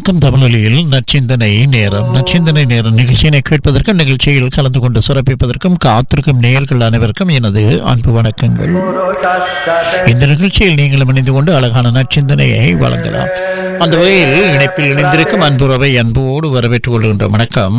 வணக்கம் தமிழொலியில் நச்சிந்தனை நேரம் நச்சிந்தனை நேரம் நிகழ்ச்சியினை கேட்பதற்கு நிகழ்ச்சியில் கலந்து கொண்டு சிறப்பிப்பதற்கும் காத்திருக்கும் நேயர்கள் அனைவருக்கும் எனது அன்பு வணக்கங்கள் இந்த நிகழ்ச்சியில் நீங்களும் இணைந்து கொண்டு அழகான நச்சிந்தனையை வழங்கலாம் அந்த வகையில் இணைப்பில் இணைந்திருக்கும் அன்புறவை அன்போடு வரவேற்றுக் கொள்கின்ற வணக்கம்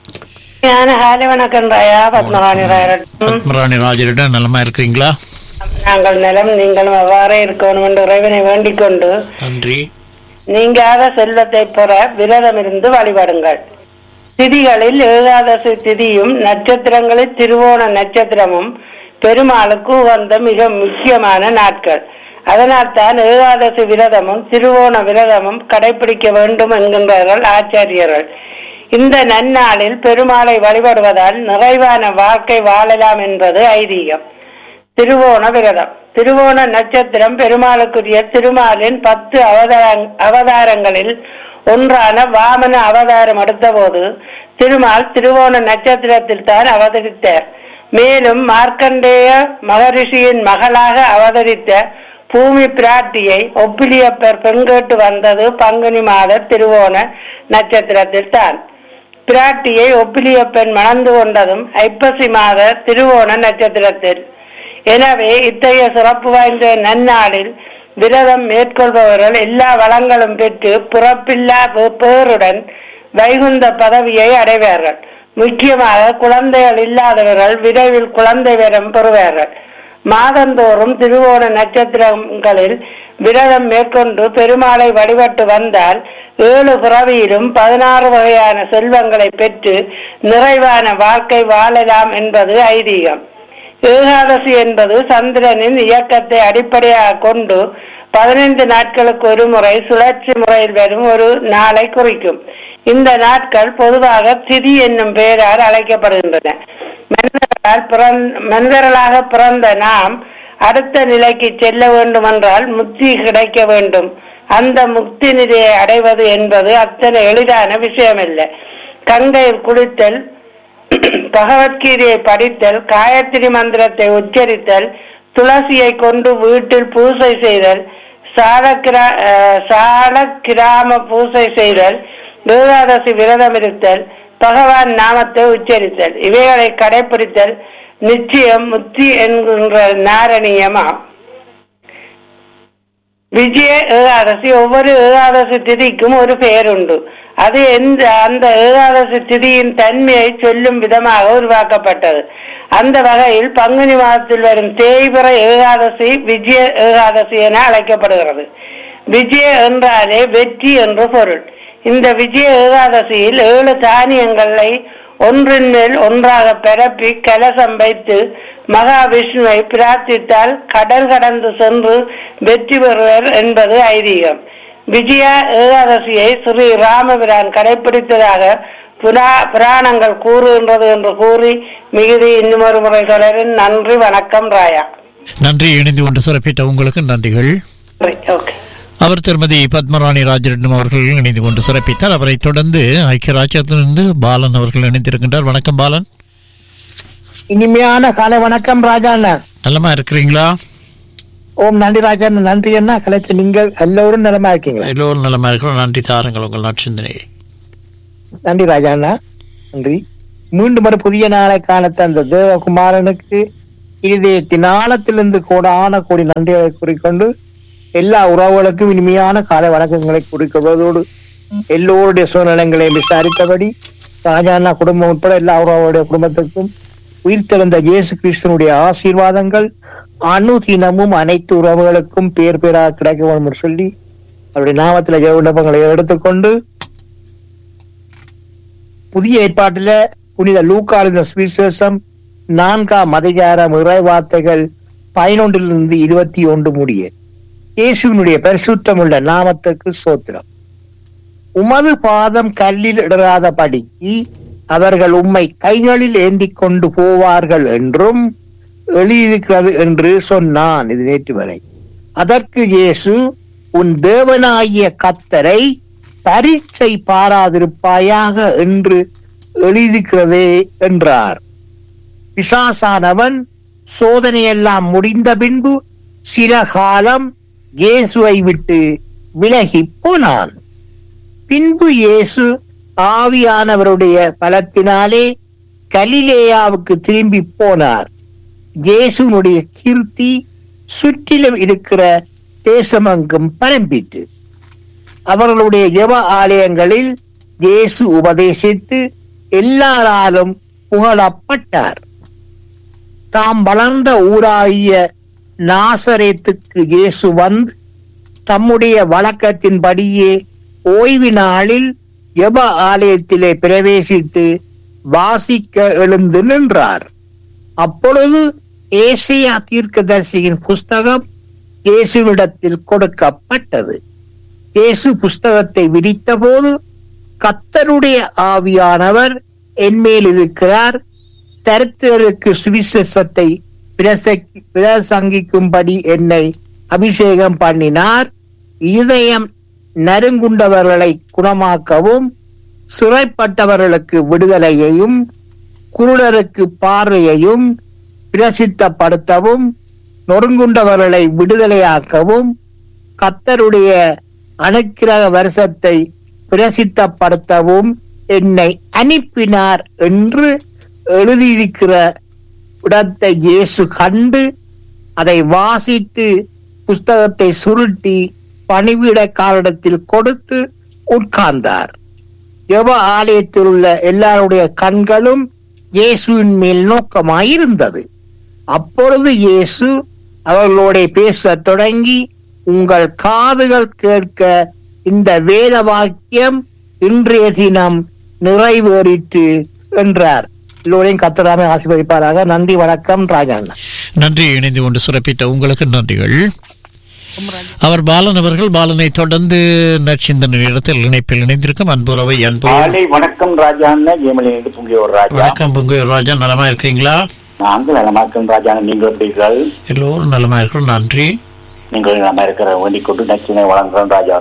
ഞാൻ ഹാല വണക്കം ராயா பத்மராணி ராயரட்டும் பத்மராணி ராஜரிடம் நலமா இருக்கிறீங்களா நாங்கள் நிலம் நீங்களும் அவ்வாறே இருக்கணும் என்று இறைவனை வேண்டிக் கொண்டு நன்றி நீங்காத செல்வத்தை பெற விரதமிருந்து வழிபடுங்கள் திதிகளில் ஏகாதசி திதியும் நட்சத்திரங்களில் திருவோண நட்சத்திரமும் பெருமாளுக்கு உகந்த மிக முக்கியமான நாட்கள் அதனால் தான் ஏகாதசி விரதமும் திருவோண விரதமும் கடைபிடிக்க வேண்டும் என்கின்றார்கள் ஆச்சாரியர்கள் இந்த நன்னாளில் பெருமாளை வழிபடுவதால் நிறைவான வாழ்க்கை வாழலாம் என்பது ஐதீகம் திருவோண விரதம் திருவோண நட்சத்திரம் பெருமாளுக்குரிய திருமாலின் பத்து அவதார அவதாரங்களில் ஒன்றான வாமன அவதாரம் எடுத்தபோது திருமால் திருவோண நட்சத்திரத்தில் தான் அவதரித்தார் மேலும் மார்க்கண்டேய மகரிஷியின் மகளாக அவதரித்த பூமி பிராட்டியை ஒப்பிலியப்பர் பெண்கேட்டு வந்தது பங்குனி மாத திருவோண நட்சத்திரத்தில் தான் பிராட்டியை ஒப்பிலியப்பன் மணந்து கொண்டதும் ஐப்பசி மாத திருவோண நட்சத்திரத்தில் எனவே இத்தகைய சிறப்பு வாய்ந்த நன்னாளில் விரதம் மேற்கொள்பவர்கள் எல்லா வளங்களும் பெற்று பிறப்பில்லா பே- பேருடன் வைகுந்த பதவியை அடைவார்கள் முக்கியமாக குழந்தைகள் இல்லாதவர்கள் விரைவில் குழந்தை வரம் பெறுவார்கள் மாதந்தோறும் திருவோண நட்சத்திரங்களில் விரதம் மேற்கொண்டு பெருமாளை வழிபட்டு வந்தால் ஏழு பிறவியிலும் பதினாறு வகையான செல்வங்களை பெற்று நிறைவான வாழ்க்கை வாழலாம் என்பது ஐதீகம் ஏகாதசி என்பது சந்திரனின் இயக்கத்தை அடிப்படையாக கொண்டு பதினைந்து நாட்களுக்கு ஒரு முறை சுழற்சி முறையில் வரும் ஒரு நாளை குறிக்கும் இந்த நாட்கள் பொதுவாக திதி என்னும் பெயரால் அழைக்கப்படுகின்றன மனிதர்களால் பிறந்த மனிதர்களாக பிறந்த நாம் அடுத்த நிலைக்கு செல்ல வேண்டுமென்றால் முக்தி கிடைக்க வேண்டும் அந்த முக்தி நிலையை அடைவது என்பது அத்தனை எளிதான விஷயமல்ல கங்கையில் குளித்தல் பகவத்கீதையை படித்தல் காயத்ரி மந்திரத்தை உச்சரித்தல் துளசியை கொண்டு வீட்டில் பூசை செய்தல் சாலக்கிரா அஹ், சாலக்கிராம பூசை செய்தல் ஏகாதசி விரதம் இருத்தல் பகவான் நாமத்தை உச்சரித்தல் இவைகளை கடைபிடித்தல் நிச்சயம் முத்தி என்கின்ற நாரணீயமாம் விஜய ஏகாதசி ஒவ்வொரு ஏகாதசி திதிக்கும் ஒரு பெயர் உண்டு அது எந்த அந்த ஏகாதசி திதியின் தன்மையை சொல்லும் விதமாக உருவாக்கப்பட்டது அந்த வகையில் பங்குனி மாதத்தில் வரும் தேய்பிற ஏகாதசி விஜய ஏகாதசி என அழைக்கப்படுகிறது விஜய என்றாலே வெற்றி என்று பொருள் இந்த விஜய ஏகாதசியில் ஏழு தானியங்களை ஒன்றின் மேல் ஒன்றாக பரப்பி கலசம் வைத்து மகாவிஷ்ணுவை பிரார்த்தித்தால் கடல் கடந்து சென்று வெற்றி பெறுவர் என்பது ஐதீகம் விஜயா ஏகாதசியை ஸ்ரீ ராமபிரான் கடைபிடித்ததாக புரா புராணங்கள் கூறுகின்றது என்று கூறி மிகுதி இன்னும் ஒரு முறை தொடரின் நன்றி வணக்கம் ராயா நன்றி இணைந்து கொண்டு சிறப்பித்த உங்களுக்கு நன்றிகள் ஓகே அவர் திருமதி பத்மராணி ராஜரெட்டம் அவர்கள் இணைந்து கொண்டு சிறப்பித்தார் அவரை தொடர்ந்து ஐக்கிய ராஜ்யத்திலிருந்து பாலன் அவர்கள் இணைந்திருக்கின்றார் வணக்கம் பாலன் இனிமையான காலை வணக்கம் ராஜா அண்ணா நலமா இருக்கிறீங்களா ஓம் நன்றி ராஜா அண்ணா நன்றி அண்ணா கலைத்து நீங்கள் எல்லோரும் நலமா இருக்கீங்களா எல்லோரும் நலமா இருக்கிறோம் நன்றி தாருங்கள் உங்கள் நற்சிந்தனையை நன்றி ராஜா அண்ணா நன்றி மீண்டும் ஒரு புதிய நாளை காணத்த அந்த தேவகுமாரனுக்கு இருதயத்தின் ஆழத்திலிருந்து கோடான கோடி நன்றிகளை கூறிக்கொண்டு எல்லா உறவுகளுக்கும் இனிமையான காலை வணக்கங்களை கூறிக்கொள்வதோடு எல்லோருடைய சூழ்நிலைகளையும் விசாரித்தபடி ராஜா அண்ணா குடும்பம் உட்பட எல்லா உறவுடைய குடும்பத்துக்கும் உயிர்த்தெழுந்த இயேசு கிறிஸ்தனுடைய ஆசீர்வாதங்கள் அனுதினமும் அனைத்து உறவுகளுக்கும் பேர் பேராக கிடைக்க வேண்டும் என்று சொல்லி அவருடைய நாமத்தில் ஜெய விண்ணப்பங்களை எடுத்துக்கொண்டு புதிய ஏற்பாட்டில புனித லூக்காளின் சுவிசேஷம் நான்காம் அதிகாரம் இறை வார்த்தைகள் பதினொன்றிலிருந்து இருபத்தி ஒன்று முடிய இயேசுவினுடைய பரிசுத்தமுள்ள நாமத்துக்கு சோத்திரம் உமது பாதம் கல்லில் இடராதபடிக்கு அவர்கள் உம்மை கைகளில் ஏந்திக் கொண்டு போவார்கள் என்றும் எழுதியிருக்கிறது என்று சொன்னான் இது நேற்று வரை அதற்கு இயேசு உன் தேவனாகிய கத்தரை பரீட்சை பாராதிருப்பாயாக என்று எழுதியிருக்கிறதே என்றார் பிசாசானவன் சோதனையெல்லாம் முடிந்த பின்பு சில காலம் இயேசுவை விட்டு விலகி போனான் பின்பு இயேசு ஆவியானவருடைய பலத்தினாலே கலிலேயாவுக்கு திரும்பி போனார் இயேசுனுடைய கீர்த்தி சுற்றிலும் இருக்கிற தேசமெங்கும் பரம்பிட்டு அவர்களுடைய ஜெப ஆலயங்களில் இயேசு உபதேசித்து எல்லாராலும் புகழப்பட்டார் தாம் வளர்ந்த ஊராகிய நாசரேத்துக்கு இயேசு வந்து தம்முடைய வழக்கத்தின்படியே ஓய்வு நாளில் ஜெப ஆலயத்திலே பிரவேசித்து வாசிக்க எழுந்து நின்றார் அப்பொழுது ஏசியா தீர்க்கதரிசியின் புஸ்தகம் இயேசுவிடத்தில் கொடுக்கப்பட்டது இயேசு புஸ்தகத்தை விரித்தபோது கத்தருடைய ஆவியானவர் என்மேல் இருக்கிறார் தரித்திரருக்கு சுவிசேஷத்தை பிரசக்கி- பிரசங்கிக்கும்படி என்னை அபிஷேகம் பண்ணினார் இதயம் நறுங்குண்டவர்களை குணமாக்கவும் சிறைப்பட்டவர்களுக்கு விடுதலையையும் குருடருக்கு பார்வையையும் பிரசித்தப்படுத்தவும் நொறுங்குண்டவர்களை விடுதலையாக்கவும் கத்தருடைய அனுக்கிரக வருஷத்தை பிரசித்தப்படுத்தவும் என்னை அனுப்பினார் என்று எழுதியிருக்கிற இடத்தை இயேசு கண்டு அதை வாசித்து புஸ்தகத்தை சுருட்டி பணிவிடக்காரிடத்தில் கொடுத்து உட்கார்ந்தார் ஜெப ஆலயத்தில் உள்ள எல்லாருடைய கண்களும் இயேசுவின் மேல் நோக்கமாயிருந்தது அப்பொழுது இயேசு அவர்களோட பேசத் தொடங்கி உங்கள் காதுகள் கேட்க இந்த வேத வாக்கியம் இன்றைய தினம் நிறைவேறிற்று என்றார் எல்லோரையும் கத்தராமை ஆசீர்வதிப்பாராக நன்றி வணக்கம் ராஜாண்ணா நன்றி இணைந்து கொண்டு சிறப்பித்த உங்களுக்கு நன்றிகள் அவர் பாலன் அவர்கள் பாலனை தொடர்ந்து நற்சிந்தனை நேரத்தில் இணைப்பில் இணைந்திருக்கும் அன்புறவை அன்பு காலை வணக்கம் ராஜா ஏமலி தூங்கிய ஒரு ராஜா வணக்கம் புங்கு ராஜா நலமா இருக்கீங்களா நாங்கள் நலமா இருக்கோம் ராஜா நீங்கள் எப்படி இருக்கிறீர்கள் எல்லோரும் நலமா இருக்கிறோம் நன்றி நீங்கள் நலமா இருக்கிற வேண்டிக் கொண்டு நச்சினை வழங்குகிறோம் ராஜா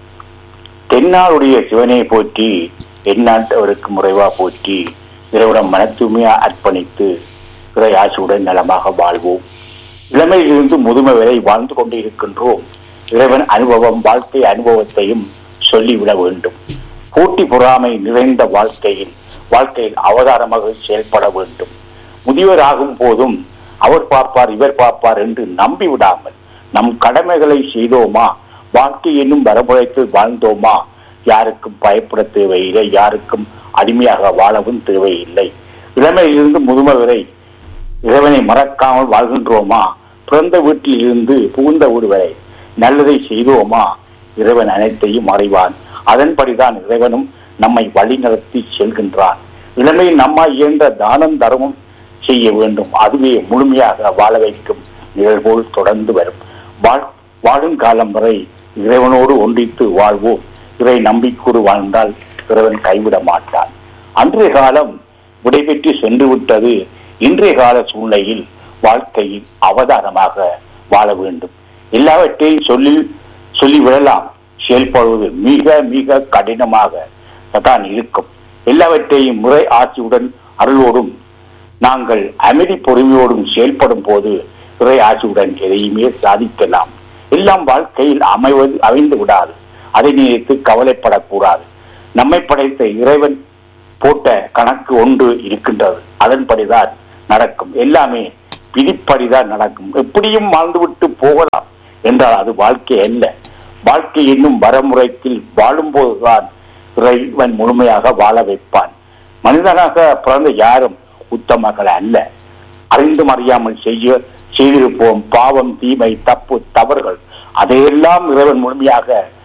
தென்னாளுடைய சிவனை போற்றி எந்நாட்டவருக்கு முறைவா போற்றி இறைவனம் மன தூய்மையா அர்ப்பணித்து இறை ஆசையுடன் நலமாக வாழ்வோம் இளமையிலிருந்து முதுமை வரை வாழ்ந்து கொண்டு இருக்கின்றோம் இறைவன் அனுபவம் வாழ்க்கை அனுபவத்தையும் சொல்லிவிட வேண்டும் போட்டி பொறாமை நிறைந்த வாழ்க்கையில் வாழ்க்கையில் அவதாரமாக செயல்பட வேண்டும் முதியவர் ஆகும் போதும் அவர் பார்ப்பார் இவர் பார்ப்பார் என்று நம்பி விடாமல் நம் கடமைகளை செய்தோமா வாழ்க்கை என்னும் வரமுறைத்தில் வாழ்ந்தோமா யாருக்கும் பயப்பட தேவையில்லை யாருக்கும் அடிமையாக வாழவும் தேவையில்லை இளமையிலிருந்து முதுமை வரை இறைவனை மறக்காமல் வாழ்கின்றோமா பிறந்த வீட்டில் இருந்து புகுந்த வீடு வரை நல்லதை செய்தோமா இறைவன் அனைத்தையும் அறிவான் அதன்படிதான் இறைவனும் நம்மை வழிநடத்தி செல்கின்றான் இளமையில் நம்மா இயன்ற தானம் தர்மம் செய்ய வேண்டும் அதுவே முழுமையாக வாழ வைக்கும் நிகழ்வோல் தொடர்ந்து வரும் வாழ் வாழும் காலம் வரை இறைவனோடு ஒன்றித்து வாழ்வோம் இறை நம்பிக்கூறு வாழ்ந்தால் இறைவன் கைவிட மாட்டான் அன்றைய காலம் விடைபெற்று சென்று விட்டது இன்றைய கால சூழ்நிலையில் வாழ்க்கையில் அவதானமாக வாழ வேண்டும் எல்லாவற்றையும் சொல்லி சொல்லிவிடலாம் செயல்படுவது மிக மிக கடினமாக தான் இருக்கும் எல்லாவற்றையும் முறை ஆட்சியுடன் அருளோடும் நாங்கள் அமைதி பொறுமையோடும் செயல்படும் போது இறை ஆட்சியுடன் எதையுமே சாதிக்கலாம் எல்லாம் வாழ்க்கையில் அமைவது அமைந்து விடாது அதை நினைத்து கவலைப்படக்கூடாது நம்மை படைத்த இறைவன் போட்ட கணக்கு ஒன்று இருக்கின்றது அதன்படிதான் நடக்கும் எல்லாமே விதிப்படிதான் நடக்கும் எப்படியும் வாழ்ந்துவிட்டு போகலாம் என்றால் அது வாழ்க்கை அல்ல வாழ்க்கை என்னும் வரமுறைத்தில் வாழும்போதுதான் இறைவன் முழுமையாக வாழ வைப்பான் மனிதனாக பிறந்த யாரும் உத்தமர்கள் அல்ல அறிந்தும் அறியாமல் செய்ய செய்திருப்போம் பாவம் தீமை தப்பு தவறுகள் அதையெல்லாம் இறைவன் முழுமையாக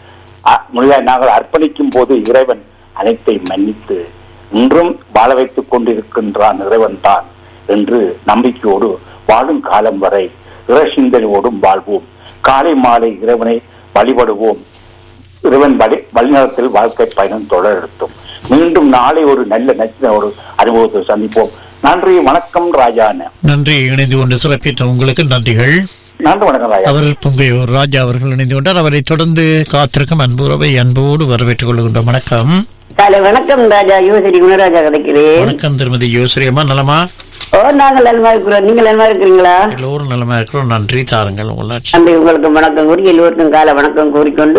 அ- முழுமையாக நாங்கள் அர்ப்பணிக்கும் போது இறைவன் அனைத்தை மன்னித்து இன்றும் வாழ வைத்துக் கொண்டிருக்கின்றான் இறைவன் தான் என்று நம்பிக்கையோடு வாழும் காலம் வரை இறை சிந்தனையோடும் வாழ்வோம் காலை மாலை இறைவனை வழிபடுவோம் இறைவன் வழி வழிநடத்தில் வாழ்க்கை பயணம் தொடரட்டும் மீண்டும் நாளை ஒரு நல்ல நச்சின ஒரு அனுபவத்தை சந்திப்போம் நன்றி வணக்கம் ராஜான நன்றி இணைந்து கொண்டு சிறப்பித்த உங்களுக்கு நன்றிகள் நன்றி வணக்கம் ராஜா அவர் பொங்கையூர் ராஜா அவர்கள் இணைந்து கொண்டார் அவரை தொடர்ந்து காத்திருக்கும் அன்புறவை அன்போடு வரவேற்றுக் கொள்கின்றோம் வணக்கம் காலை வணக்கம் ராஜா யுவசரி குணராஜா கிடைக்கிறேன் வணக்கம் திருமதி யோசரியம்மா நலமா ஓ நாங்கள் நலமா இருக்கிறோம் நீங்கள் நலமா இருக்கிறீங்களா எல்லோரும் நலமா இருக்கிறோம் நன்றி தாருங்கள் உங்களாட்சி நன்றி உங்களுக்கு வணக்கம் கூறி எல்லோருக்கும் கால வணக்கம் கூறிக்கொண்டு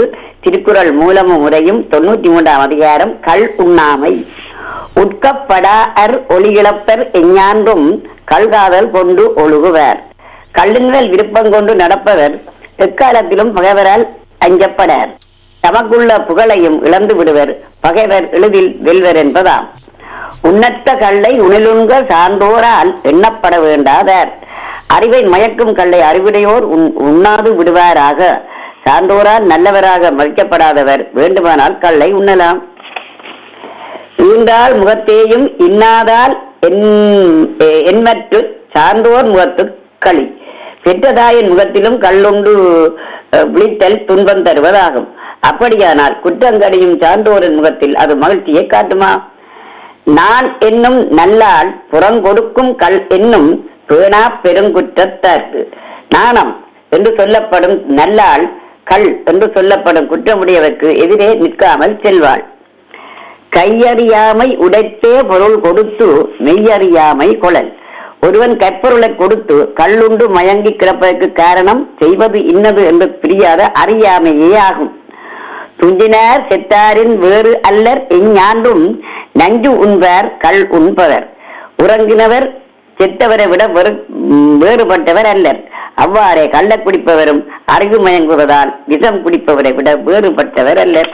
திருக்குறள் மூலமும் உரையும் தொண்ணூத்தி மூன்றாம் அதிகாரம் கள் உண்ணாமை உட்கப்படா அர் ஒளியிழப்பர் எஞ்ஞான்றும் கல்காதல் கொண்டு ஒழுகுவர் கள்ளின்மேல் விருப்பம் கொண்டு நடப்பவர் எக்காலத்திலும் பகைவரால் அஞ்சப்படார் தமக்குள்ள புகழையும் இழந்து விடுவர் பகைவர் எளிதில் வெல்வர் என்பதாம் உன்னத்த கல்லை உணிலுண்க சார்ந்தோரால் எண்ணப்பட வேண்டாதார் அறிவை மயக்கும் கல்லை அறிவுடையோர் உண்- உண்ணாது விடுவாராக சார்ந்தோரால் நல்லவராக மதிக்கப்படாதவர் வேண்டுமானால் கல்லை உண்ணலாம் ஈண்டால் முகத்தேயும் இன்னாதால் என்- எ- என்மற்று சார்ந்தோர் முகத்து களி பெற்றதாயின் முகத்திலும் கல்லுண்டு அஹ், விழித்தல் துன்பம் தருவதாகும் அப்படியானால் குற்றங்கடியும் சார்ந்தோரின் முகத்தில் அது மகிழ்ச்சியை காட்டுமா நான் என்னும் நல்லாள் புறங்கொடுக்கும் கல் என்னும் பேணா பெருங்குற்றத்தார்க்கு நாணம் என்று சொல்லப்படும் நல்லாள் கல் என்று சொல்லப்படும் குற்றமுடையவர்க்கு எதிரே நிற்காமல் செல்வாள் கையறியாமை உடைத்தே பொருள் கொடுத்து மெய்யறியாமை கொளல் ஒருவன் கற்பொருளை கொடுத்து கள்ளுண்டு மயங்கி கிடப்பதற்கு காரணம் செய்வது இன்னது என்று பிரியாத அறியாமையே ஆகும் துஞ்சினார் செத்தாரின் வேறு அல்லர் எஞ்ஞான்றும் நஞ்சு உண்பார் கள் உண்பவர் உறங்கினவர் செத்தவரை விட வெறு- ம், வேறுபட்டவர் அல்லர் அவ்வாறே கள்ள குடிப்பவரும் அறிவு மயங்குவதால் விஷம் குடிப்பவரை விட வேறுபட்டவர் அல்லர்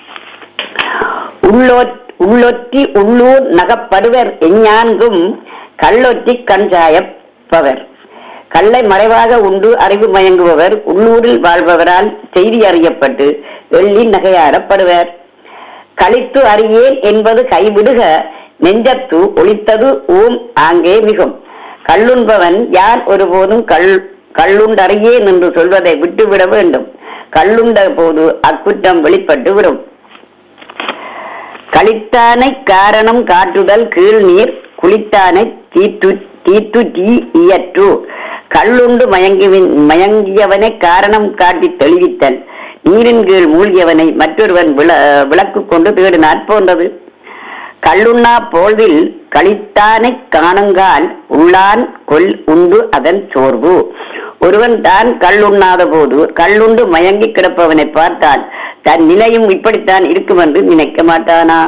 உள்ளோற் உள்ளொற்றி உள்ளூர் நகப்படுவர் எஞ்ஞான்கும் கள்ளொற்றி கஞ்சாயப்பவர் கல்லை மறைவாக உண்டு அறிவு மயங்குபவர் உள்ளூரில் வாழ்பவரால் செய்தி அறியப்பட்டு எள்ளி நகையாடப்படுவர் களித்து அறியேன் என்பது கைவிடுக நெஞ்சத்து ஒளித்தது ஊம் ஆங்கே மிகும் கள்ளுண்பவன் யான் ஒருபோதும் கல் கள்ளுண்டறியேன் என்று சொல்வதை விட்டுவிட வேண்டும் கள்ளுண்ட போது அக்குற்றம் வெளிப்பட்டு விடும் களித்தானை காரணம் காட்டுதல் கீழ் நீர் குளித்தானை தீட்டு தீட்டு தீ இயற்று கள்ளுண்டு மயங்குவின் மயங்கியவனை காரணம் காட்டி தெளிவித்தல் நீரின் கீழ் மூழ்கியவனை மற்றொருவன் விள விளக்கு கொண்டு தேடினாற் போன்றது கள்ளுண்ணா போழ்வில் களித்தானை காணுங்கால் உள்ளான் கொல் உண்டு அதன் சோர்வு ஒருவன் தான் கள்ளுண்ணாத போது கள்ளுண்டு மயங்கி கிடப்பவனை பார்த்தால் தன் நிலையும் இப்படித்தான் இருக்கும் என்று நினைக்க மாட்டானா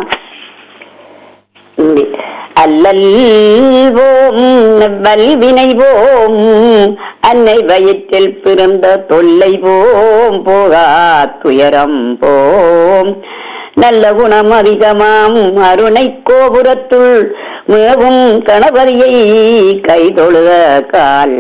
இங்கே. அல்லல் போம் வல்வினை போம் அன்னை வயிற்றில் பிறந்த தொல்லை போம் போகா துயரம் போம் நல்ல குணம் அதிகமாம் அருணை கோபுரத்துள் மேவும் கணபதியை கைதொழுத கால்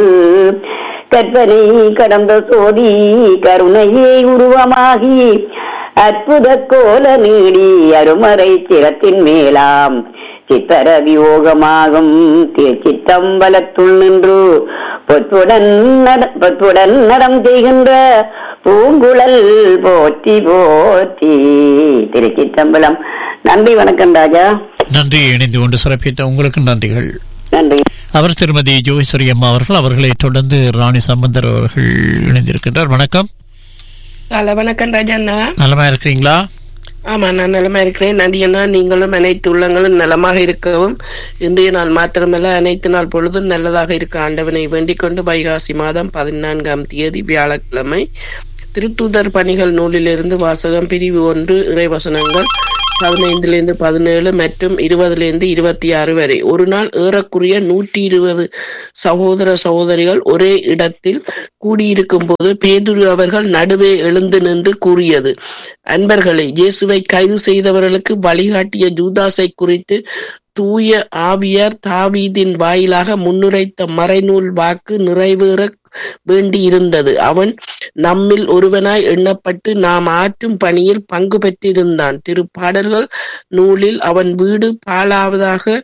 கற்பனை கடந்த சோதி கருணையே உருவமாகி அற்புத கோல நீடி அருமறை சிரத்தின் மேலாம் சித்தர வியோகமாகும் திருச்சித்தம்பலத்துள் நின்று பொற்புடன் நட- பொற்புடன் நடம் செய்கின்ற பூங்குழல் போற்றி போற்றி திருச்சித்தம்பலம் நன்றி வணக்கம் ராஜா நன்றி இணைந்து கொண்டு சிறப்பித்த உங்களுக்கு நன்றிகள் நன்றி அவர் திருமதி ஜோகேஸ்வரி அம்மா அவர்கள் அவர்களை தொடர்ந்து ராணி சம்பந்தர் அவர்கள் இணைந்திருக்கின்றார் வணக்கம் ஹலோ வணக்கம் ராஜண்ணா நலமா இருக்கிறீங்களா ஆமா நான் நலமா இருக்கிறேன் நடிகனா நீங்களும் அனைத்து உள்ளங்களும் நலமாக இருக்கவும் இன்றைய நாள் மாத்திரமல்ல அனைத்து நாள் பொழுதும் நல்லதாக இருக்க ஆண்டவனை வேண்டிக் கொண்டு வைகாசி மாதம் பதினான்காம் தேதி வியாழக்கிழமை திருத்தூதர் பணிகள் நூலிலிருந்து வாசகம் பிரிவு ஒன்று இறைவசனங்கள் பதினைந்திலிருந்து பதினேழு மற்றும் இருபதிலிருந்து இருபத்தி ஆறு வரை ஒரு நாள் ஏறக்குறைய நூற்றி இருபது சகோதர சகோதரிகள் ஒரே இடத்தில் கூடியிருக்கும் போது பேதுரு அவர்கள் நடுவே எழுந்து நின்று கூறியது அன்பர்களே இயேசுவை கைது செய்தவர்களுக்கு வழிகாட்டிய ஜூதாஸை குறித்து தூய ஆவியார் தாவீதின் வாயிலாக முன்னுரைத்த மறைநூல் வாக்கு நிறைவேற வேண்டியிருந்தது அவன் நம்மில் ஒருவனாய் எண்ணப்பட்டு நாம் ஆற்றும் பணியில் பங்கு பெற்றிருந்தான் திருப்பாடல்கள் நூலில் அவன் வீடு பாழாவதாக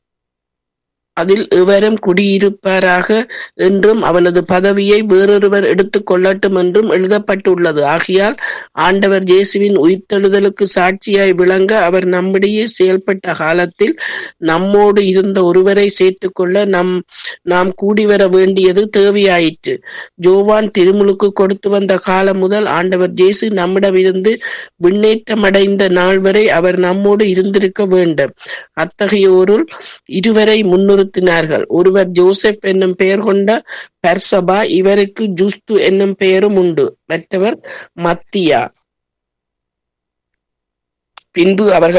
அதில் எவரும் குடியிருப்பாராக என்றும் அவனது பதவியை வேறொருவர் எடுத்துக் கொள்ளட்டும் என்றும் எழுதப்பட்டுள்ளது ஆகையால் ஆண்டவர் இயேசுவின் உயிர்த்தெழுதலுக்கு சாட்சியாய் விளங்க அவர் நம்மிடையே செயல்பட்ட காலத்தில் நம்மோடு இருந்த ஒருவரை சேர்த்துக்கொள்ள நம் நாம் கூடி வர வேண்டியது தேவையாயிற்று ஜோவான் திருமுழுக்கு கொடுத்து வந்த காலம் முதல் ஆண்டவர் இயேசு நம்மிடமிருந்து விண்ணேற்றமடைந்த நாள் வரை அவர் நம்மோடு இருந்திருக்க வேண்டும் அத்தகையோருள் இருவரை முன்னிறுத்தினார்கள் ஒருவர் ஜோசப் என்னும் பெயர் கொண்ட பர்சபா இவருக்கு ஜுஸ்து என்னும் பெயரும் உண்டு மற்றவர் மத்தியா பின்பு அவர்கள்